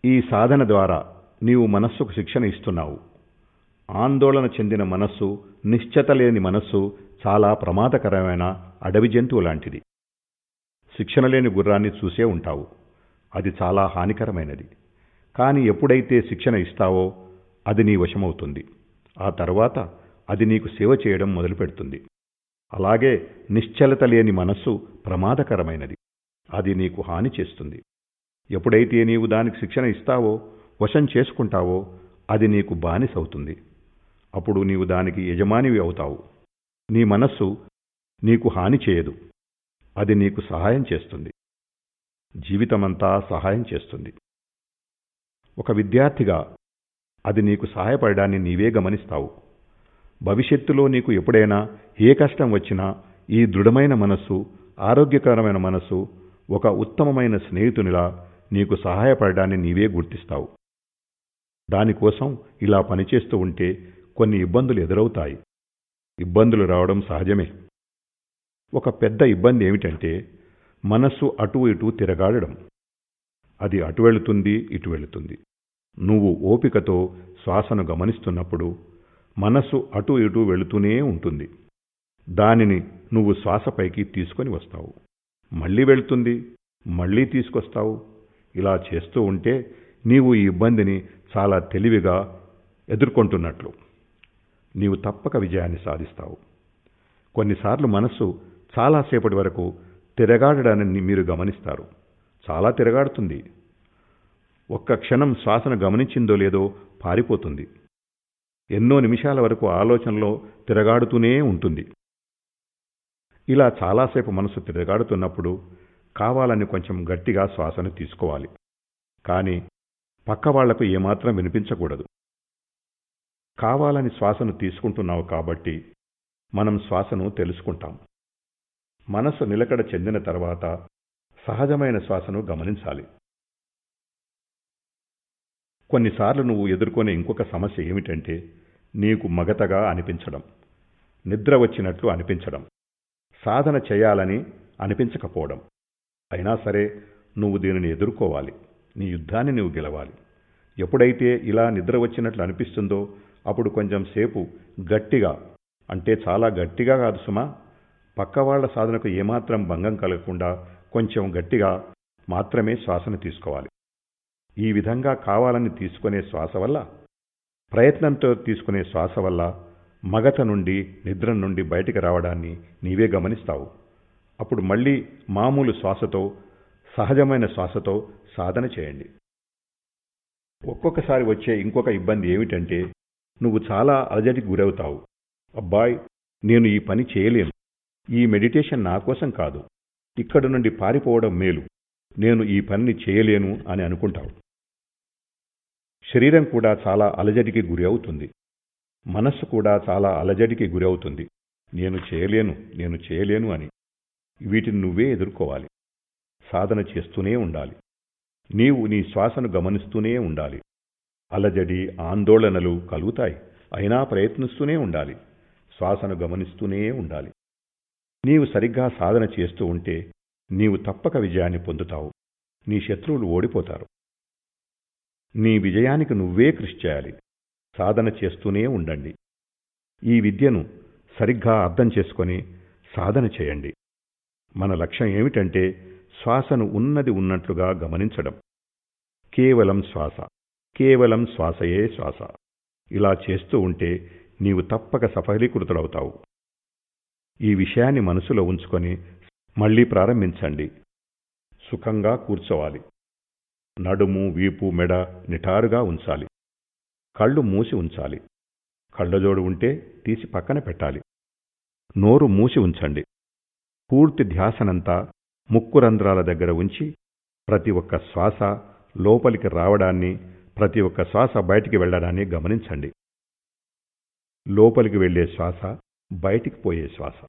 ఈ సాధన ద్వారా నీవు మనస్సుకు శిక్షణ ఇస్తున్నావు ఆందోళన చెందిన మనస్సు నిశ్చత లేని మనస్సు చాలా ప్రమాదకరమైన అడవి జంతువు లాంటిది శిక్షణ లేని గుర్రాన్ని చూసే ఉంటావు అది చాలా హానికరమైనది కానీ ఎప్పుడైతే శిక్షణ ఇస్తావో అది నీ వశమవుతుంది ఆ తర్వాత అది నీకు సేవ చేయడం మొదలుపెడుతుంది అలాగే నిశ్చలత లేని మనస్సు ప్రమాదకరమైనది అది నీకు హాని చేస్తుంది ఎప్పుడైతే నీవు దానికి శిక్షణ ఇస్తావో వశం చేసుకుంటావో అది నీకు బానిసవుతుంది అప్పుడు నీవు దానికి యజమానివి అవుతావు నీ మనస్సు నీకు హాని చేయదు అది నీకు సహాయం చేస్తుంది జీవితమంతా సహాయం చేస్తుంది ఒక విద్యార్థిగా అది నీకు సహాయపడడాన్ని నీవే గమనిస్తావు భవిష్యత్తులో నీకు ఎప్పుడైనా ఏ కష్టం వచ్చినా ఈ దృఢమైన మనస్సు ఆరోగ్యకరమైన మనస్సు ఒక ఉత్తమమైన స్నేహితునిలా నీకు సహాయపడడాన్ని నీవే గుర్తిస్తావు దానికోసం ఇలా పనిచేస్తూ ఉంటే కొన్ని ఇబ్బందులు ఎదురవుతాయి ఇబ్బందులు రావడం సహజమే ఒక పెద్ద ఇబ్బంది ఏమిటంటే మనస్సు అటు ఇటు తిరగాడడం అది అటు వెళుతుంది ఇటు వెళుతుంది నువ్వు ఓపికతో శ్వాసను గమనిస్తున్నప్పుడు మనస్సు అటు ఇటు వెళుతూనే ఉంటుంది దానిని నువ్వు శ్వాసపైకి తీసుకొని వస్తావు మళ్ళీ వెళుతుంది మళ్ళీ తీసుకొస్తావు ఇలా చేస్తూ ఉంటే నీవు ఈ ఇబ్బందిని చాలా తెలివిగా ఎదుర్కొంటున్నట్లు నీవు తప్పక విజయాన్ని సాధిస్తావు కొన్నిసార్లు మనస్సు చాలాసేపటి వరకు తిరగాడడాన్ని మీరు గమనిస్తారు చాలా తిరగాడుతుంది ఒక్క క్షణం శ్వాసను గమనించిందో లేదో పారిపోతుంది ఎన్నో నిమిషాల వరకు ఆలోచనలో తిరగాడుతూనే ఉంటుంది ఇలా చాలాసేపు మనసు తిరగాడుతున్నప్పుడు కావాలని కొంచెం గట్టిగా శ్వాసను తీసుకోవాలి కానీ పక్క వాళ్లకు ఏమాత్రం వినిపించకూడదు కావాలని శ్వాసను తీసుకుంటున్నావు కాబట్టి మనం శ్వాసను తెలుసుకుంటాం మనసు నిలకడ చెందిన తర్వాత సహజమైన శ్వాసను గమనించాలి కొన్నిసార్లు నువ్వు ఎదుర్కొనే ఇంకొక సమస్య ఏమిటంటే నీకు మగతగా అనిపించడం నిద్ర వచ్చినట్లు అనిపించడం సాధన చేయాలని అనిపించకపోవడం అయినా సరే నువ్వు దీనిని ఎదుర్కోవాలి నీ యుద్ధాన్ని నువ్వు గెలవాలి ఎప్పుడైతే ఇలా నిద్ర వచ్చినట్లు అనిపిస్తుందో అప్పుడు కొంచెం సేపు గట్టిగా అంటే చాలా గట్టిగా కాదు సుమా పక్కవాళ్ల సాధనకు ఏమాత్రం భంగం కలగకుండా కొంచెం గట్టిగా మాత్రమే శ్వాసను తీసుకోవాలి ఈ విధంగా కావాలని తీసుకునే శ్వాస వల్ల ప్రయత్నంతో తీసుకునే శ్వాస వల్ల మగత నుండి నిద్ర నుండి బయటికి రావడాన్ని నీవే గమనిస్తావు అప్పుడు మళ్ళీ మామూలు శ్వాసతో సహజమైన శ్వాసతో సాధన చేయండి ఒక్కొక్కసారి వచ్చే ఇంకొక ఇబ్బంది ఏమిటంటే నువ్వు చాలా అలజడికి గురవుతావు అబ్బాయ్ నేను ఈ పని చేయలేను ఈ మెడిటేషన్ నా కోసం కాదు ఇక్కడి నుండి పారిపోవడం మేలు నేను ఈ పనిని చేయలేను అని అనుకుంటావు శరీరం కూడా చాలా అలజడికి గురి అవుతుంది మనస్సు కూడా చాలా అలజడికి గురి అవుతుంది నేను చేయలేను నేను చేయలేను అని వీటిని నువ్వే ఎదుర్కోవాలి సాధన చేస్తూనే ఉండాలి నీవు నీ శ్వాసను గమనిస్తూనే ఉండాలి అలజడి ఆందోళనలు కలుగుతాయి అయినా ప్రయత్నిస్తూనే ఉండాలి శ్వాసను గమనిస్తూనే ఉండాలి నీవు సరిగ్గా సాధన చేస్తూ ఉంటే నీవు తప్పక విజయాన్ని పొందుతావు నీ శత్రువులు ఓడిపోతారు నీ విజయానికి నువ్వే కృషి చేయాలి సాధన చేస్తూనే ఉండండి ఈ విద్యను సరిగ్గా అర్థం చేసుకొని సాధన చేయండి మన లక్ష్యం ఏమిటంటే శ్వాసను ఉన్నది ఉన్నట్లుగా గమనించడం కేవలం శ్వాస కేవలం శ్వాసయే శ్వాస ఇలా చేస్తూ ఉంటే నీవు తప్పక సఫలీకృతుడవుతావు ఈ విషయాన్ని మనసులో ఉంచుకొని మళ్ళీ ప్రారంభించండి సుఖంగా కూర్చోవాలి నడుము వీపు మెడ నిటారుగా ఉంచాలి కళ్ళు మూసి ఉంచాలి కళ్ళజోడు ఉంటే తీసి పక్కన పెట్టాలి నోరు మూసి ఉంచండి పూర్తి ధ్యాసనంతా ముక్కు రంధ్రాల దగ్గర ఉంచి ప్రతి ఒక్క శ్వాస లోపలికి రావడాన్ని ప్రతి ఒక్క శ్వాస బయటికి వెళ్ళడాన్ని గమనించండి లోపలికి వెళ్ళే శ్వాస బయటికి పోయే శ్వాస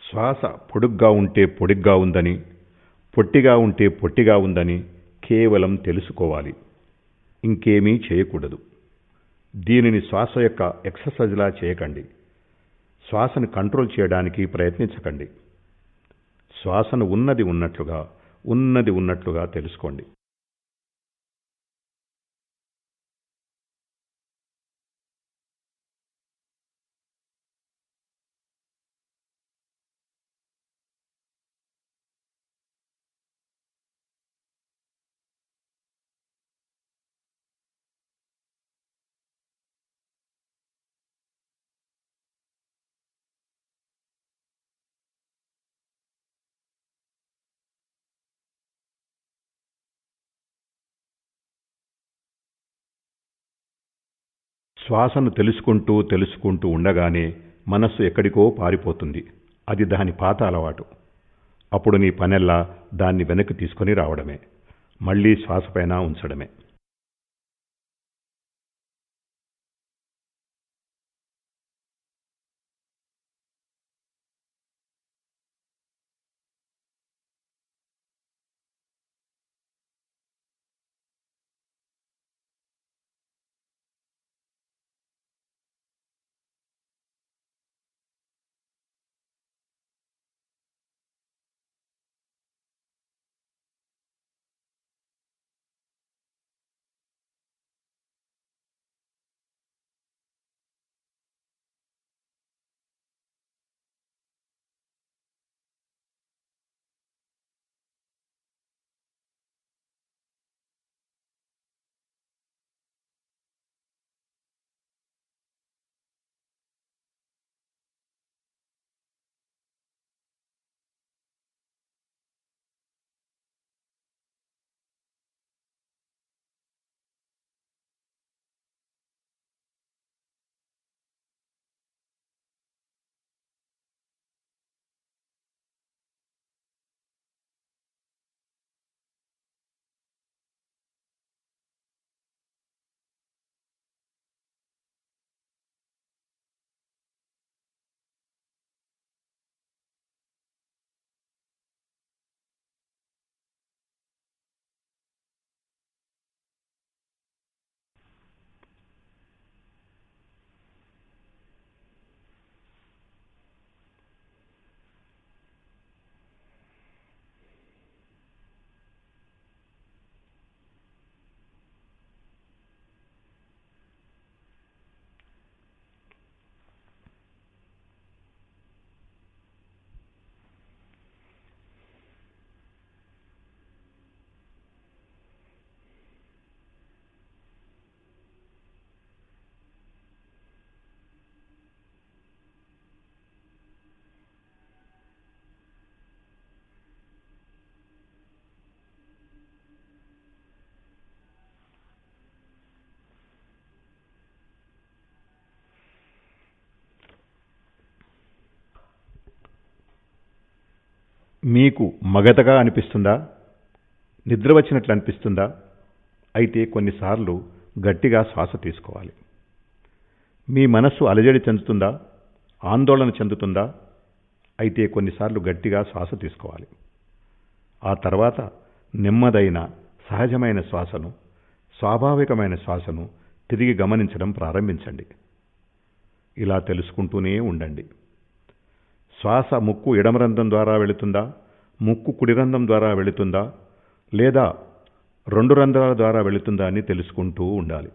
శ్వాస పొడుగ్గా ఉంటే పొడిగ్గా ఉందని పొట్టిగా ఉంటే పొట్టిగా ఉందని కేవలం తెలుసుకోవాలి ఇంకేమీ చేయకూడదు దీనిని శ్వాస యొక్క ఎక్సర్సైజ్లా చేయకండి శ్వాసను కంట్రోల్ చేయడానికి ప్రయత్నించకండి శ్వాసను ఉన్నది ఉన్నట్లుగా ఉన్నది ఉన్నట్లుగా తెలుసుకోండి శ్వాసను తెలుసుకుంటూ తెలుసుకుంటూ ఉండగానే మనస్సు ఎక్కడికో పారిపోతుంది అది దాని పాత అలవాటు అప్పుడు నీ పనెల్లా దాన్ని వెనక్కి తీసుకొని రావడమే మళ్ళీ శ్వాసపైన ఉంచడమే మీకు మగతగా అనిపిస్తుందా నిద్ర వచ్చినట్లు అనిపిస్తుందా అయితే కొన్నిసార్లు గట్టిగా శ్వాస తీసుకోవాలి మీ మనస్సు అలజడి చెందుతుందా ఆందోళన చెందుతుందా అయితే కొన్నిసార్లు గట్టిగా శ్వాస తీసుకోవాలి ఆ తర్వాత నెమ్మదైన సహజమైన శ్వాసను స్వాభావికమైన శ్వాసను తిరిగి గమనించడం ప్రారంభించండి ఇలా తెలుసుకుంటూనే ఉండండి శ్వాస ముక్కు ఎడమ రంధ్రం ద్వారా వెళుతుందా ముక్కు కుడి రంధ్రం ద్వారా వెళుతుందా లేదా రెండు రంధ్రాల ద్వారా వెళుతుందా అని తెలుసుకుంటూ ఉండాలి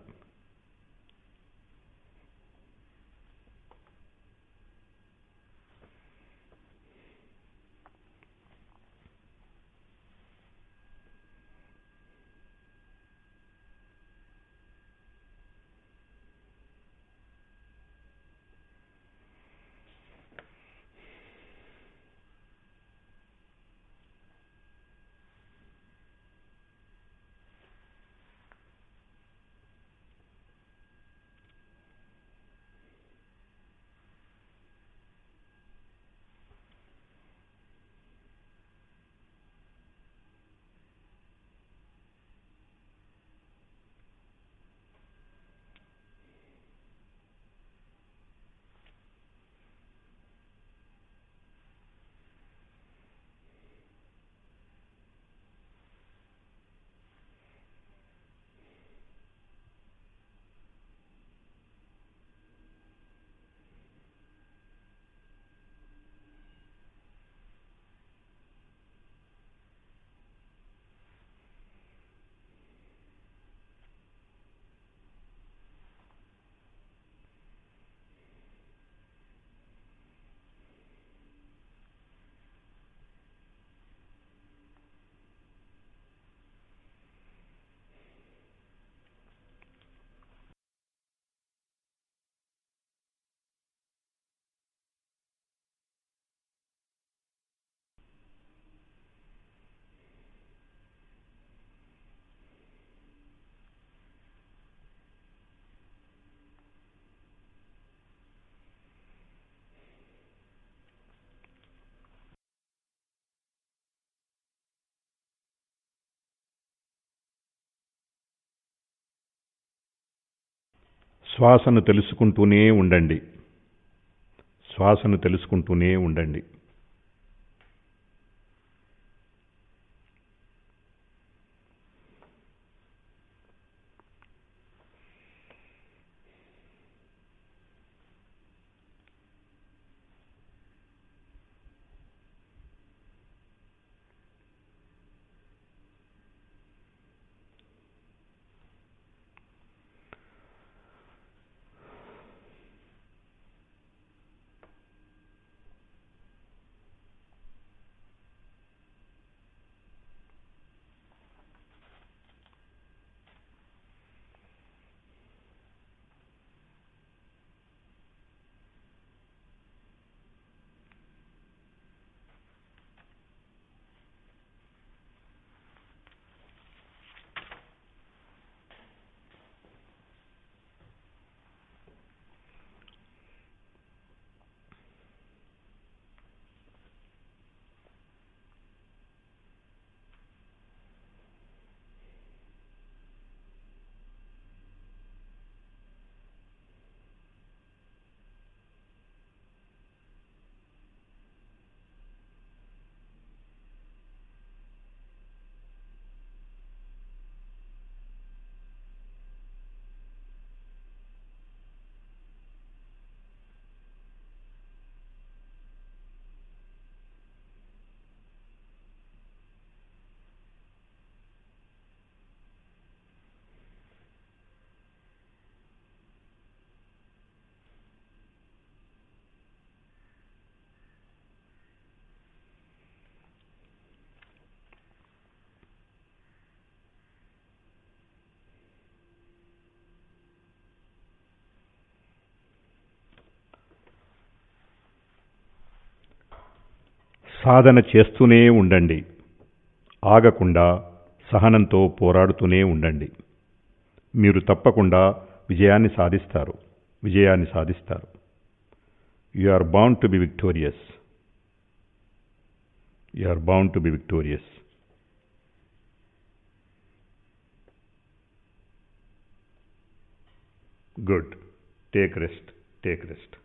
శ్వాసను తెలుసుకుంటూనే ఉండండి శ్వాసను తెలుసుకుంటూనే ఉండండి సాధన చేస్తూనే ఉండండి ఆగకుండా సహనంతో పోరాడుతూనే ఉండండి మీరు తప్పకుండా విజయాన్ని సాధిస్తారు విజయాన్ని సాధిస్తారు you are bound to be victorious you are bound to be victorious good take rest take rest